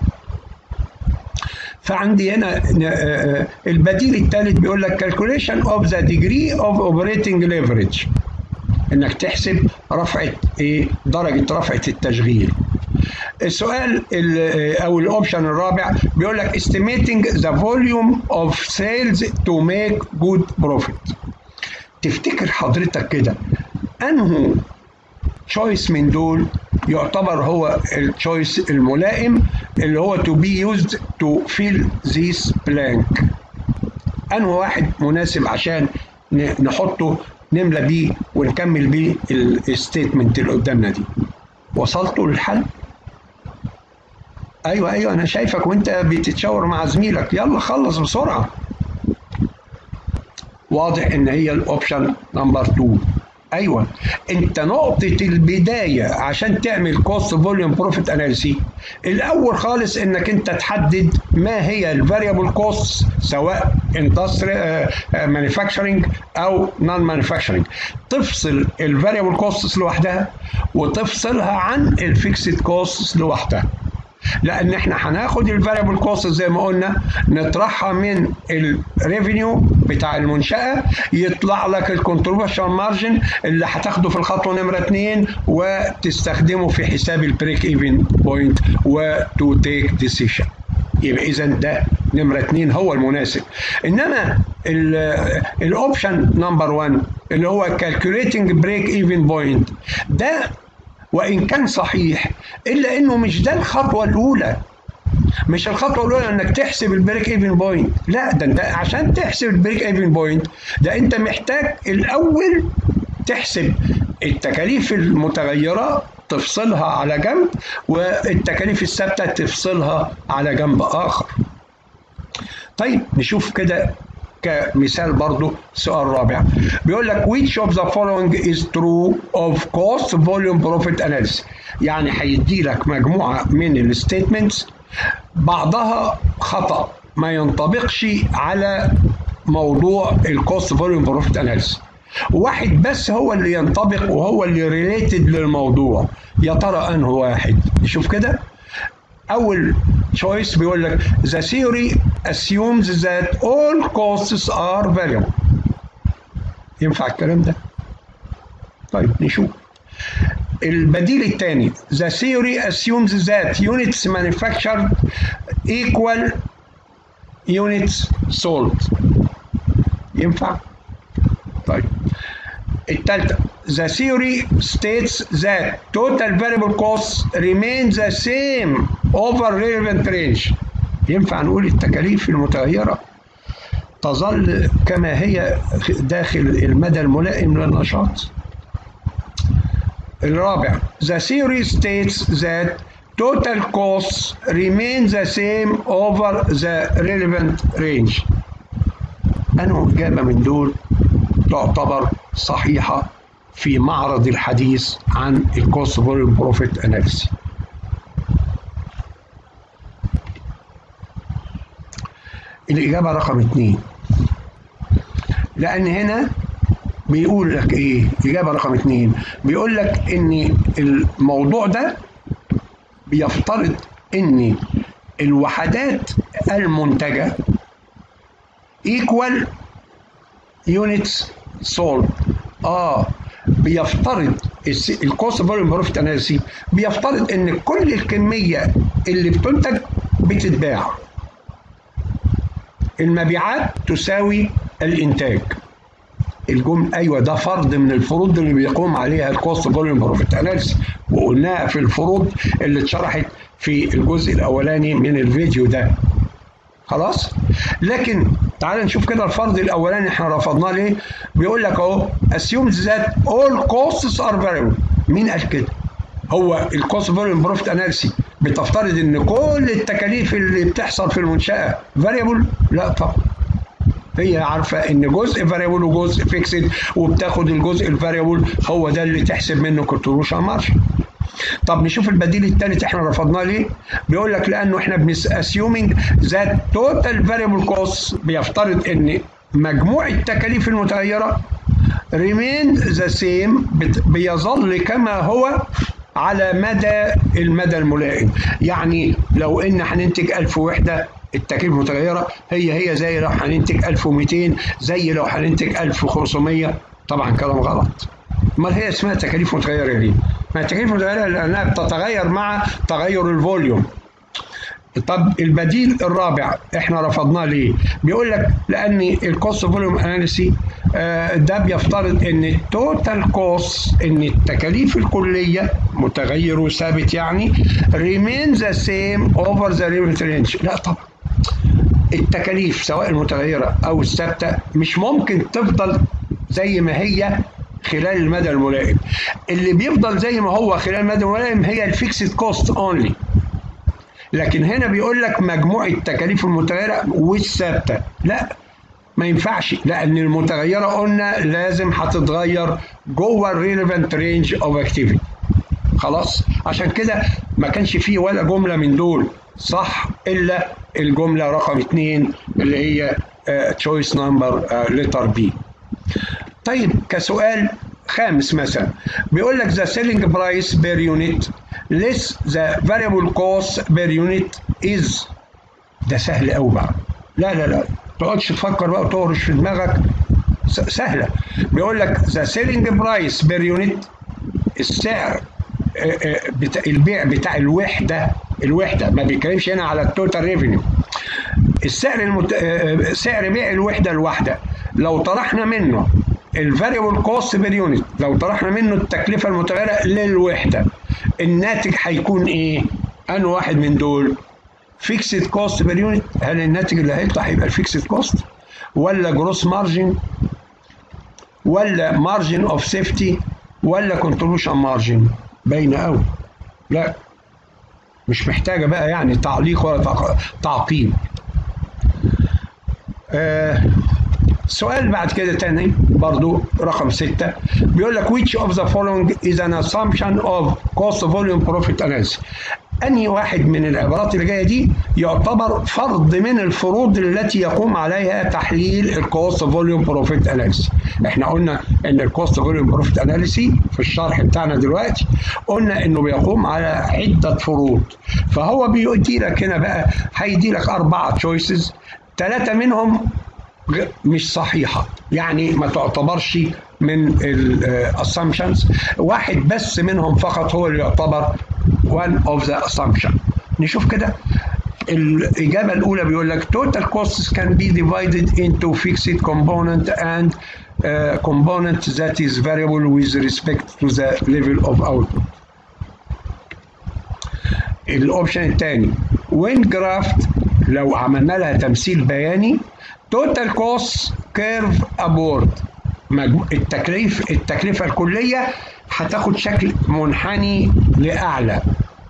B: فعندي هنا البديل الثالث بيقول لك calculation of the degree of operating leverage انك تحسب رفعه ايه درجه رفعه التشغيل السؤال او الاوبشن الرابع بيقول لك estimating the volume of sales to make good profit تفتكر حضرتك كده انه تشويس من دول يعتبر هو التشويس الملائم اللي هو to be used to fill this blank انه واحد مناسب عشان نحطه نملى بيه ونكمل بيه الستيتمنت اللي قدامنا دي وصلتوا للحل ايوه ايوه انا شايفك وانت بتتشاور مع زميلك يلا خلص بسرعه واضح ان هي الاوبشن نمبر 2 ايوه انت نقطه البدايه عشان تعمل كوست فوليوم بروفيت اناليسي الاول خالص انك انت تحدد ما هي الفاريبل كوست سواء اندستري مانيفاكتشرنج او نون مانيفاكتشرنج تفصل الفاريبل كوست لوحدها وتفصلها عن الفيكسد كوست لوحدها لان احنا هناخد الفاريبل كوست زي ما قلنا نطرحها من الريفينيو بتاع المنشاه يطلع لك الكونتريبيوشن مارجن اللي هتاخده في الخطوه نمره اثنين وتستخدمه في حساب البريك ايفن بوينت وتو تيك ديسيشن يبقى اذا ده نمره اثنين هو المناسب انما الاوبشن نمبر 1 اللي هو كالكوليتنج بريك ايفن بوينت ده وان كان صحيح الا انه مش ده الخطوه الاولى مش الخطوه الاولى انك تحسب البريك ايفن بوينت لا ده انت عشان تحسب البريك ايفن بوينت ده انت محتاج الاول تحسب التكاليف المتغيره تفصلها على جنب والتكاليف الثابته تفصلها على جنب اخر طيب نشوف كده كمثال برضو سؤال رابع بيقول لك which of the following is true of cost volume profit analysis يعني هيدي لك مجموعة من الستيتمنتس بعضها خطأ ما ينطبقش على موضوع الكوست فوليوم بروفيت اناليسيس واحد بس هو اللي ينطبق وهو اللي ريليتد للموضوع يا ترى انه واحد نشوف كده اول choice بيقول لك the theory assumes that all costs are variable ينفع الكلام ده طيب نشوف البديل الثاني the theory assumes that units manufactured equal units sold ينفع طيب الثالثة the theory states that total variable costs remain the same over relevant range ينفع نقول التكاليف المتغيرة تظل كما هي داخل المدى الملائم للنشاط الرابع the theory states that total costs remain the same over the relevant range أنه إجابة من دول تعتبر صحيحة في معرض الحديث عن الكوست فوليوم بروفيت اناليسيس الإجابة رقم اتنين لأن هنا بيقول لك إيه إجابة رقم اتنين بيقول لك إن الموضوع ده بيفترض إن الوحدات المنتجة equal units sold اه بيفترض الكوست فوليوم بروفيت اناليسيس بيفترض ان كل الكميه اللي بتنتج بتتباع المبيعات تساوي الانتاج الجمل ايوه ده فرض من الفروض اللي بيقوم عليها الكوست فوليوم بروفيت اناليسيس وقلناها في الفروض اللي اتشرحت في الجزء الاولاني من الفيديو ده خلاص لكن تعال نشوف كده الفرض الاولاني احنا رفضناه ليه بيقول لك اهو assumes that all costs are variable مين قال كده هو الكوست فوليوم بروفيت اناليسيس بتفترض ان كل التكاليف اللي بتحصل في المنشاه فاريبل لا طبعا هي عارفه ان جزء فاريبل وجزء فيكسد وبتاخد الجزء الفاريبل هو ده اللي تحسب منه كنترولوشن مارش طب نشوف البديل الثالث احنا رفضناه ليه؟ بيقول لك لانه احنا بنس اسيومينج ذات توتال فاريبل كوست بيفترض ان مجموع التكاليف المتغيره ريمين ذا سيم بيظل كما هو على مدى المدى الملائم يعني لو ان هننتج 1000 وحده التكاليف المتغيره هي هي زي لو هننتج 1200 زي لو هننتج 1500 طبعا كلام غلط امال هي اسمها تكاليف متغيره ليه؟ ما التكاليف متغيره لانها بتتغير مع تغير الفوليوم طب البديل الرابع احنا رفضناه ليه؟ بيقول لك لان الكوست فوليوم اناليسي ده بيفترض ان التوتال كوست ان التكاليف الكليه متغير وثابت يعني remain the same over the limit range لا طبعا التكاليف سواء المتغيره او الثابته مش ممكن تفضل زي ما هي خلال المدى الملائم اللي بيفضل زي ما هو خلال المدى الملائم هي الفيكسد كوست اونلي لكن هنا بيقول لك مجموع التكاليف المتغيره والثابته لا ما ينفعش لان المتغيره قلنا لازم هتتغير جوه الريليفنت رينج اوف اكتيفيتي خلاص عشان كده ما كانش فيه ولا جمله من دول صح الا الجمله رقم اثنين اللي هي تشويس نمبر لتر بي طيب كسؤال خامس مثلا بيقول لك the selling price per unit less the variable cost per unit is ده سهل قوي بقى لا لا لا تقعدش تفكر بقى وتهرش في دماغك سهله بيقول لك the selling price per unit السعر بتاع البيع بتاع الوحده الوحده ما بيتكلمش هنا على التوتال ريفينيو السعر المت... سعر بيع الوحده الواحده لو طرحنا منه الفاريبل كوست بير يونت لو طرحنا منه التكلفه المتغيره للوحده الناتج هيكون ايه؟ انه واحد من دول فيكسد كوست بير يونت هل الناتج اللي هيطلع هيبقى الفيكسد كوست ولا جروس مارجن ولا مارجن اوف سيفتي ولا كونتريبيوشن مارجن باينه قوي لا مش محتاجه بقى يعني تعليق ولا تعقيب آه سؤال بعد كده تاني برضو رقم ستة بيقول لك which of the following is an assumption of cost volume profit analysis أنهي واحد من العبارات اللي جاية دي يعتبر فرض من الفروض التي يقوم عليها تحليل الكوست فوليوم بروفيت اناليسيس احنا قلنا ان الكوست فوليوم بروفيت اناليسيس في الشرح بتاعنا دلوقتي قلنا انه بيقوم على عدة فروض فهو بيدي لك هنا بقى هيدي لك أربعة تشويسز ثلاثة منهم مش صحيحة يعني ما تعتبرش من الاسامبشنز واحد بس منهم فقط هو اللي يعتبر one of the assumption نشوف كده الإجابة الأولى بيقول لك total costs can be divided into fixed component and uh, component that is variable with respect to the level of output. الأوبشن الثاني when graphed لو عملنا لها تمثيل بياني total costs curve upward التكليف التكلفة الكلية هتاخد شكل منحني لأعلى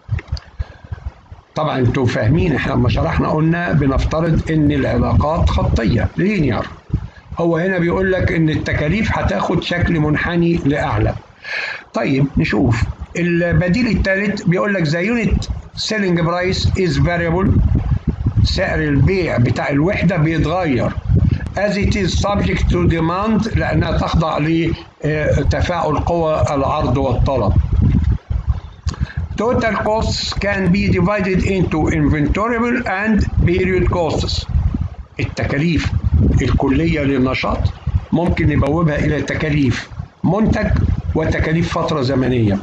B: طبعا انتوا فاهمين احنا لما شرحنا قلنا بنفترض ان العلاقات خطية لينير هو هنا بيقول لك ان التكاليف هتاخد شكل منحني لأعلى طيب نشوف البديل الثالث بيقول لك the unit selling price is variable سعر البيع بتاع الوحدة بيتغير as it is subject to demand لأنها تخضع لتفاعل قوى العرض والطلب. Total costs can be divided into inventoriable and period costs. التكاليف الكلية للنشاط ممكن نبوبها إلى تكاليف منتج وتكاليف فترة زمنية.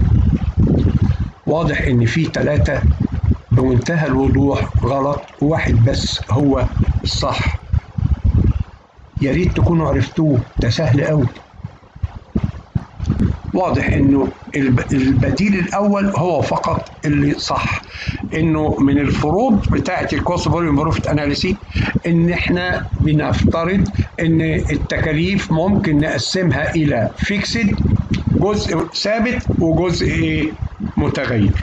B: واضح إن في ثلاثة بمنتهى الوضوح غلط وواحد بس هو الصح. يا ريت تكونوا عرفتوه ده سهل قوي واضح انه البديل الاول هو فقط اللي صح انه من الفروض بتاعه الكوست فوليوم بروفيت اناليسي ان احنا بنفترض ان التكاليف ممكن نقسمها الى فيكسد جزء ثابت وجزء ايه متغير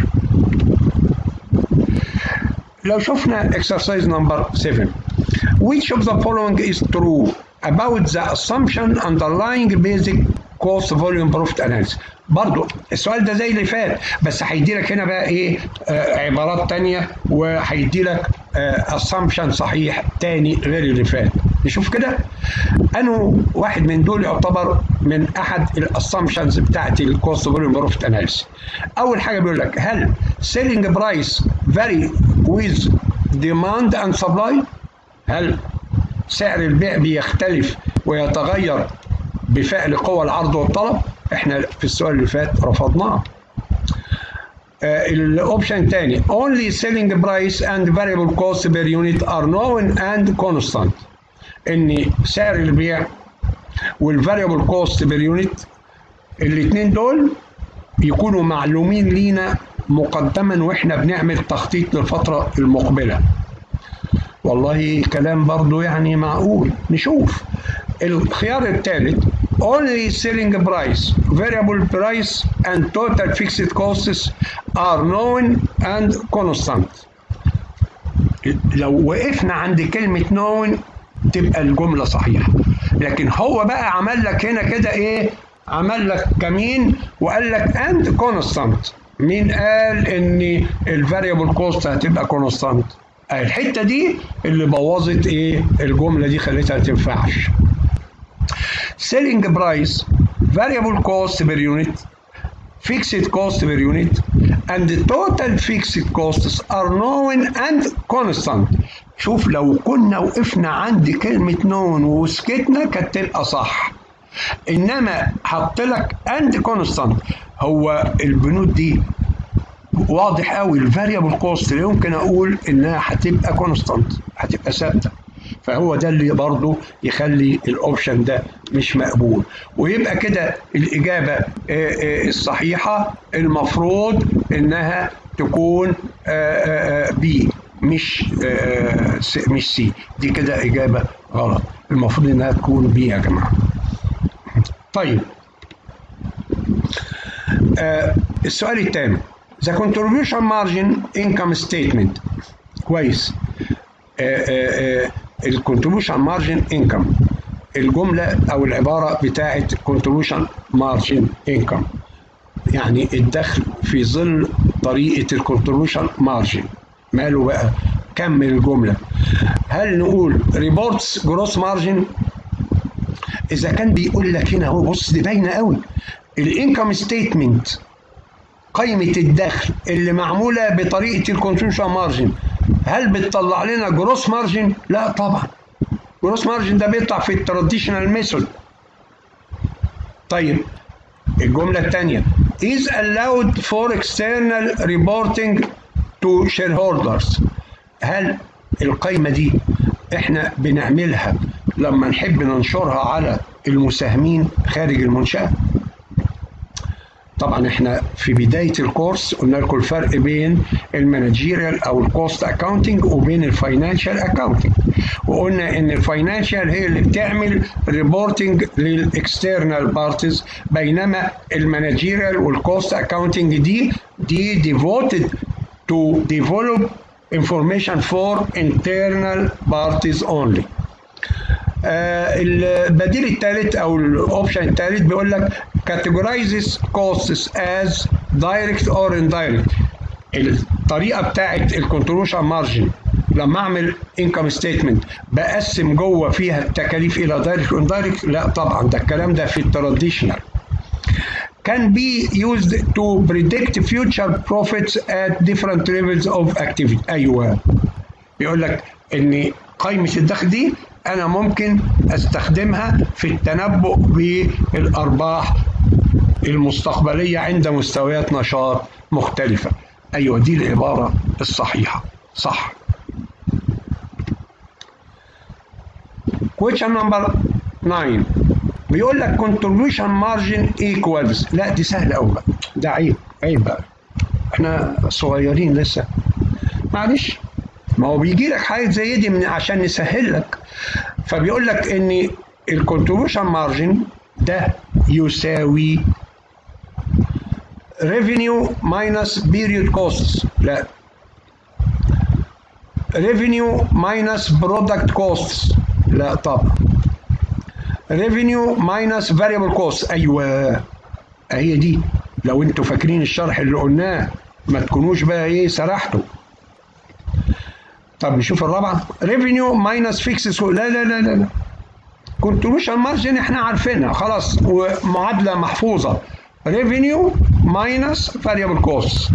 B: لو شفنا exercise number 7 which of the following is true about the assumption underlying basic cost volume profit analysis برضو السؤال ده زي اللي فات بس هيدي لك هنا بقى ايه آه عبارات تانية وهيدي لك آه assumption صحيح تاني غير اللي فات نشوف كده انه واحد من دول يعتبر من احد الاسامبشنز بتاعت الكوست فوليوم بروفيت اناليسيس اول حاجه بيقول لك هل سيلينج برايس vary with demand and supply هل سعر البيع بيختلف ويتغير بفعل قوى العرض والطلب احنا في السؤال اللي فات رفضناه الاوبشن الثاني only selling price and variable cost per unit are known and constant ان سعر البيع والفاريبل كوست بير يونت الاثنين دول يكونوا معلومين لينا مقدما واحنا بنعمل تخطيط للفتره المقبله والله كلام برضو يعني معقول نشوف الخيار الثالث only selling price variable price and total fixed costs are known and constant لو وقفنا عند كلمة known تبقى الجملة صحيحة لكن هو بقى عمل لك هنا كده ايه عمل لك كمين وقال لك and constant مين قال ان الفاريبل كوست هتبقى كونستانت الحته دي اللي بوظت ايه الجمله دي خلتها ما تنفعش selling price variable cost per unit fixed cost per unit and the total fixed costs are known and constant شوف لو كنا وقفنا عند كلمة known وسكتنا كانت تبقى صح انما حط لك and constant هو البنود دي واضح قوي الفاريبل كوست اللي يمكن اقول انها هتبقى كونستانت هتبقى ثابته فهو ده اللي برضه يخلي الاوبشن ده مش مقبول ويبقى كده الاجابه الصحيحه المفروض انها تكون بي مش آه مش سي دي كده اجابه غلط المفروض انها تكون بي يا جماعه طيب آه السؤال الثاني The contribution margin income statement كويس الكونتريبيوشن مارجن انكم الجمله او العباره بتاعه contribution margin income يعني الدخل في ظل طريقه الكونتريبيوشن مارجن ماله بقى كمل الجمله هل نقول ريبورتس جروس مارجن اذا كان بيقول لك هنا اهو بص دي باينه قوي الانكم ستيتمنت قائمه الدخل اللي معموله بطريقه الكونتريبيوشن مارجن هل بتطلع لنا جروس مارجن؟ لا طبعا جروس مارجن ده بيطلع في التراديشنال ميثود طيب الجملة الثانية is allowed for external reporting to shareholders هل القائمة دي احنا بنعملها لما نحب ننشرها على المساهمين خارج المنشأة طبعا احنا في بدايه الكورس قلنا لكم الفرق بين المانجيريال او الكوست اكاونتنج وبين الفاينانشال اكاونتنج وقلنا ان الفاينانشال هي اللي بتعمل ريبورتنج للاكسترنال بارتيز بينما المانجيريال والكوست اكاونتنج دي دي ديفوتد to develop information for internal parties only آه البديل الثالث او الاوبشن الثالث بيقول لك categorizes costs as direct or indirect الطريقه بتاعت الكونتريبيوشن مارجن لما اعمل انكم ستيتمنت بقسم جوه فيها التكاليف الى دايركت واندايركت لا طبعا ده الكلام ده في التراديشنال can be used to predict future profits at different levels of activity ايوه بيقول لك ان قائمه الدخل دي انا ممكن استخدمها في التنبؤ بالارباح المستقبليه عند مستويات نشاط مختلفه ايوه دي العباره الصحيحه صح question number 9 بيقول لك contribution margin equals لا دي سهله قوي بقى ده عيب عيب بقى احنا صغيرين لسه معلش ما هو بيجي لك حاجه زي دي من عشان نسهل لك فبيقول لك ان الكونتريبيوشن مارجن ده يساوي revenue minus period costs لا revenue minus product costs لا طبعا revenue minus variable costs ايوه هي دي لو انتوا فاكرين الشرح اللي قلناه ما تكونوش بقى ايه سرحتوا طب نشوف الرابعه revenue minus fixed لا لا لا لا لا contribution margin احنا عارفينها خلاص ومعادله محفوظه revenue minus variable costs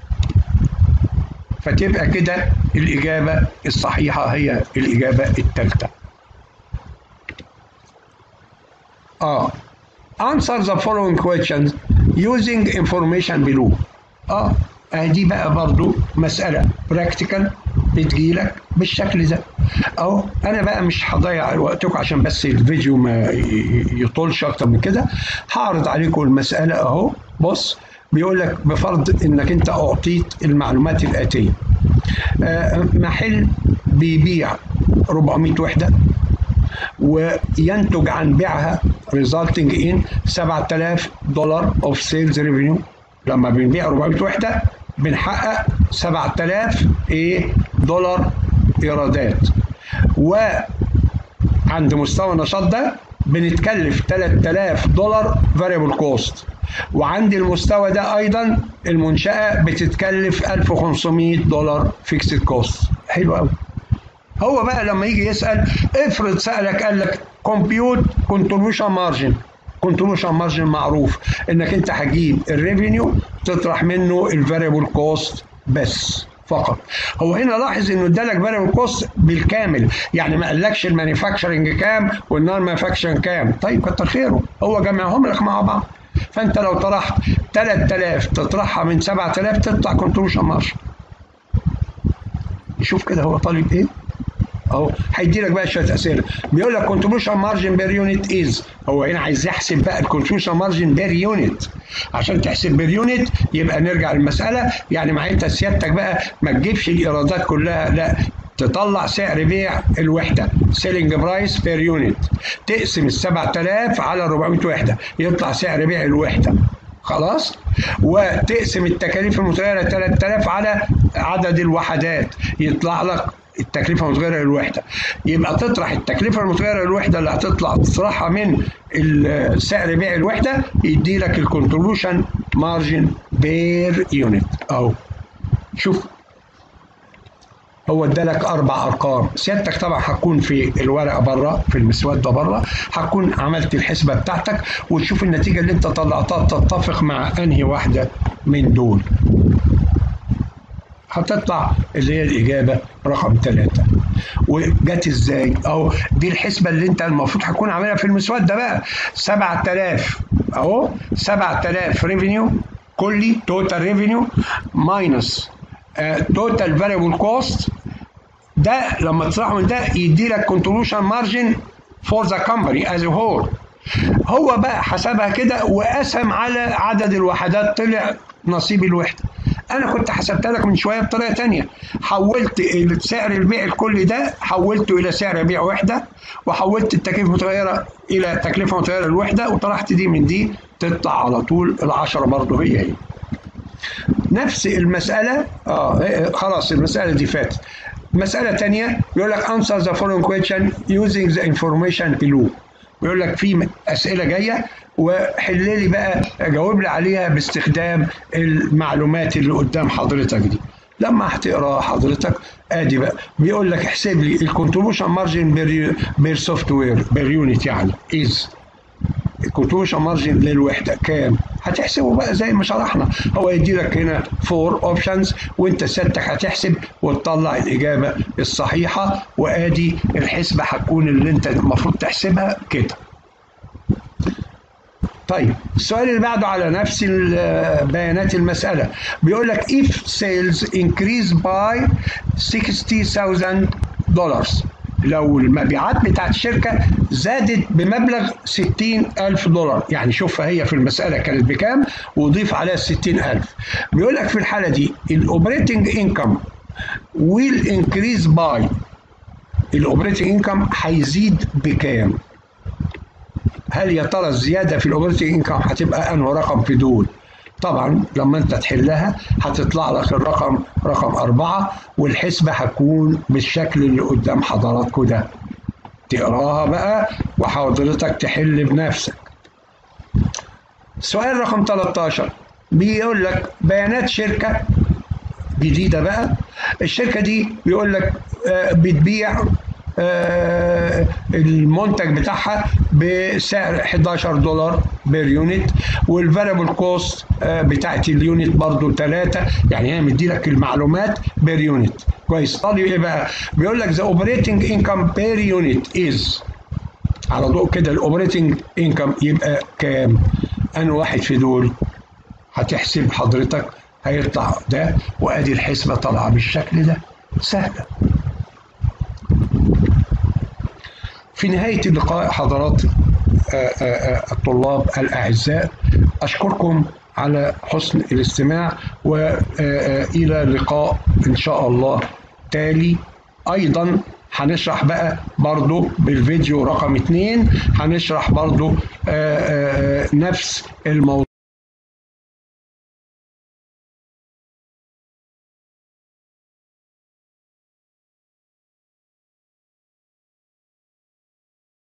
B: فتبقى كده الإجابة الصحيحة هي الإجابة الثالثة. آه answer the following questions using information below. آه دي بقى برضو مسألة براكتيكال بتجيلك بالشكل ده اهو انا بقى مش هضيع وقتكم عشان بس الفيديو ما يطولش اكتر من كده هعرض عليكم المسألة اهو بص بيقول لك بفرض انك انت اعطيت المعلومات الاتيه آه محل بيبيع 400 وحده وينتج عن بيعها resulting in 7000 دولار of sales revenue لما بنبيع 400 وحده بنحقق 7000 ايه دولار ايرادات وعند مستوى النشاط ده بنتكلف 3000 دولار فاريبل كوست وعند المستوى ده ايضا المنشاه بتتكلف 1500 دولار فيكسد كوست حلو قوي هو بقى لما يجي يسال افرض سالك قال لك كومبيوت كونتريبيوشن مارجن كونتريبيوشن مارجن معروف انك انت هتجيب الريفينيو تطرح منه الفاريبل كوست بس فقط هو هنا لاحظ انه ادالك فاريبل كوست بالكامل يعني ما قالكش المانيفاكتشرنج كام والنون مانيفاكتشرنج كام طيب كتر خيره هو جمعهم لك مع بعض فانت لو طرحت 3000 تطرحها من 7000 تطلع كونتريبيوشن مارجن شوف كده هو طالب ايه اهو هيدي لك بقى شويه اسئله بيقول لك كونتريبيوشن مارجن بير يونت از هو هنا عايز يحسب بقى الكونتريبيوشن مارجن بير يونت عشان تحسب بير يونت يبقى نرجع للمساله يعني مع انت سيادتك بقى ما تجيبش الايرادات كلها لا تطلع سعر بيع الوحده سيلينج برايس بير يونت تقسم ال 7000 على 400 وحده يطلع سعر بيع الوحده خلاص وتقسم التكاليف المتغيره 3000 على عدد الوحدات يطلع لك التكلفه المتغيره للوحده يبقى تطرح التكلفه المتغيره للوحده اللي هتطلع تطرحها من سعر بيع الوحده يدي لك الكونتريبيوشن مارجن بير يونت اهو شوف هو ادالك اربع ارقام سيادتك طبعا هتكون في الورقه بره في المسوده بره هتكون عملت الحسبه بتاعتك وتشوف النتيجه اللي انت طلعتها تتفق مع انهي واحده من دول هتطلع اللي هي الاجابه رقم ثلاثه وجت ازاي؟ اهو دي الحسبه اللي انت المفروض هتكون عاملها في المسوده بقى 7000 اهو 7000 ريفينيو كلي توتال ريفينيو ماينس توتال فاريبل كوست ده لما تطرحه من ده يدي لك كونتريبيوشن مارجن فور ذا كومباني از هول هو بقى حسبها كده وقسم على عدد الوحدات طلع نصيب الوحده انا كنت حسبتها لك من شويه بطريقه تانية حولت سعر البيع الكلي ده حولته الى سعر بيع وحده وحولت التكلفه المتغيره الى تكلفه متغيره الوحده وطرحت دي من دي تطلع على طول العشرة برضه هي هي نفس المسألة اه خلاص المسألة دي فاتت مسألة تانية بيقول لك answer the following question using the information below بيقول لك في أسئلة جاية وحل لي بقى جاوب لي عليها باستخدام المعلومات اللي قدام حضرتك دي لما هتقرا حضرتك ادي بقى بيقول لك احسب لي الكونتريبيوشن مارجن بير سوفت وير بير يونت يعني از الكونتريبيوشن مارجن للوحده كام؟ هتحسبه بقى زي ما شرحنا هو يدي لك هنا فور اوبشنز وانت سيادتك هتحسب وتطلع الاجابه الصحيحه وادي الحسبه هتكون اللي انت المفروض تحسبها كده. طيب السؤال اللي بعده على نفس بيانات المسألة بيقول لك if sales increase by 60,000 دولار لو المبيعات بتاعت الشركة زادت بمبلغ 60 ألف دولار يعني شوفها هي في المسألة كانت بكام وضيف عليها 60 ألف بيقول لك في الحالة دي الأوبريتنج إنكم will increase by الأوبريتنج إنكم هيزيد بكام هل يا ترى الزيادة في الأوبريتنج إنكم هتبقى أنه رقم في دول طبعا لما انت تحلها هتطلع لك الرقم رقم أربعة والحسبة هتكون بالشكل اللي قدام حضراتكم ده تقراها بقى وحضرتك تحل بنفسك سؤال رقم 13 بيقول لك بيانات شركة جديدة بقى الشركة دي بيقول لك بتبيع المنتج بتاعها بسعر 11 دولار بير يونت والفاريبل كوست بتاعت اليونت برضو 3 يعني هي مدي لك المعلومات بير يونت كويس طالب ايه بقى بيقول لك ذا اوبريتنج انكم بير يونت از على ضوء كده الاوبريتنج انكم يبقى كام انا واحد في دول هتحسب حضرتك هيطلع ده وادي الحسبه طالعه بالشكل ده سهله في نهاية اللقاء حضرات الطلاب الأعزاء أشكركم على حسن الاستماع وإلى لقاء إن شاء الله تالي أيضا هنشرح بقى برضو بالفيديو رقم اتنين هنشرح برضو نفس الموضوع